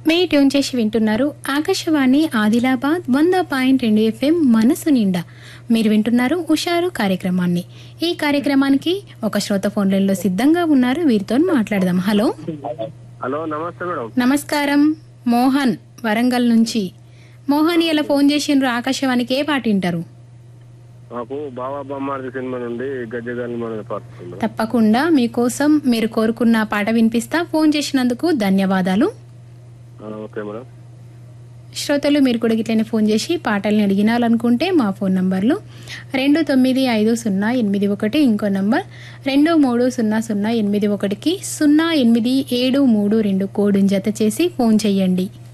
మే tune చేసి వింటున్నారు ఆకాశవాణి ఆదిలాబాద్ వంద పాయింట్ రెండు ఎఫ్ఎం మనసు నిండా మీరు వింటున్నారు ఉషారు కార్యక్రమాన్ని ఈ కార్యక్రమానికి ఒక శ్రోత ఫోన్ లైన్లో సిద్ధంగా ఉన్నారు వీరితో మాట్లాడదాం హలో హలో నమస్తే మేడం నమస్కారం మోహన్ వరంగల్ నుంచి మోహన్ ఇలా ఫోన్ చేసిండ్రు ఆకాశవాణికి ఏ పాట వింటారు మాకు బాబా బొమ్మారి సినిమా నుండి గజ్జగాని మనం పాడుతుంది తప్పకుండా మీకోసం మీరు కోరుకున్న పాట వినిపిస్తా ఫోన్ చేసినందుకు ధన్యవాదాలు ఓకే మేడం శ్రోతలు మీరు కూడా ఇట్లనే ఫోన్ చేసి పాటల్ని అడిగినాలనుకుంటే మా ఫోన్ నంబర్లు రెండు తొమ్మిది ఐదు సున్నా ఎనిమిది ఒకటి ఇంకో నంబర్ రెండు మూడు సున్నా సున్నా ఎనిమిది ఒకటికి సున్నా ఎనిమిది ఏడు మూడు రెండు కోడుని జత చేసి ఫోన్ చేయండి